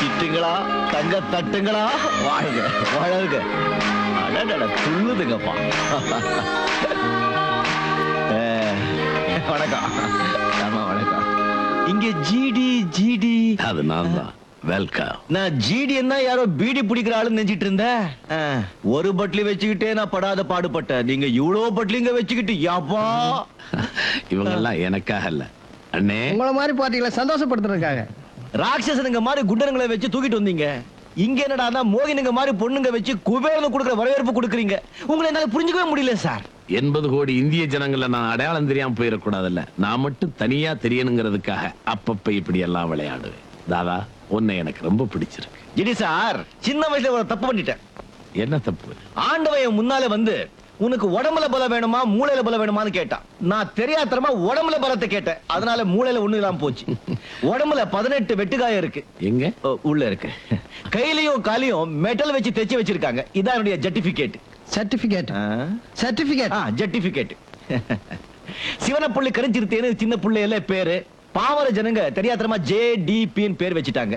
சிட்டுங்களா தங்க தட்டுங்களா வாழ்க வளருங்க அடடட துள்ளுதுங்கப்பா அஹ், வணக்கம் ஆமா வணக்கம் இங்க ஜிடி ஜிடி அது நான் தான் வெல்கம் நான் ஜிடி என்ன யாரோ பீடி பிடிக்கிற ஆளு நினைச்சிட்டு இருந்தேன் அஹ், ஒரு பட்லி வச்சுக்கிட்டே நான் படாத பாடுபட்டேன் நீங்க இவ்வளவு பட்லிங்க வச்சுக்கிட்டு யாப்பா இவங்கெல்லாம் எனக்காக இல்ல அண்ணே உங்கள மாதிரி பார்ட்டிகளை சந்தோஷப்படுத்துறதுக்காக ராட்சசனுங்க மாதிரி குண்டனுங்களை வச்சு தூக்கிட்டு வந்தீங்க இங்க என்னடா மோகினுங்க மாதிரி பொண்ணுங்க வச்சு குபேரனு கொடுக்குற வரவேற்பு கொடுக்குறீங்க உங்களை என்னால புரிஞ்சுக்கவே முடியல சார் எண்பது கோடி இந்திய ஜனங்களை நான் அடையாளம் தெரியாம போயிடக்கூடாதுல்ல நான் மட்டும் தனியா தெரியணுங்கிறதுக்காக அப்பப்ப இப்படி எல்லாம் விளையாடுவேன் தாதா உன்னை எனக்கு ரொம்ப பிடிச்சிருக்கு ஜிடி சார் சின்ன வயசுல ஒரு தப்பு பண்ணிட்டேன் என்ன தப்பு ஆண்டவன் என் முன்னால வந்து உனக்கு உடம்புல பலம் வேணுமா மூளையில பலம் வேணுமான்னு கேட்டான் நான் தெரியாதரமா உடம்புல பலத்தை கேட்டேன் அதனால மூளையில ஒண்ணு இல்லாம போச்சு உடம்புல பதினெட்டு வெட்டுக்காயம் இருக்கு எங்க ஓ, உள்ள இருக்கு கையிலயும் காலையும் மெட்டல் வச்சு தைச்சு வச்சிருக்காங்க இதான் என்னுடைய ஜட்டிபிகேட் சர்டிபிகேட் சர்டிபிகேட் ஆ ஜட்டிபிகேட் சிவனப்பள்ளி கரிஞ்சிருத்தேன்னு சின்ன புள்ளையில பேரு பாவர ஜனங்க தெரியாதரமா ஜே டி பேர் வச்சுட்டாங்க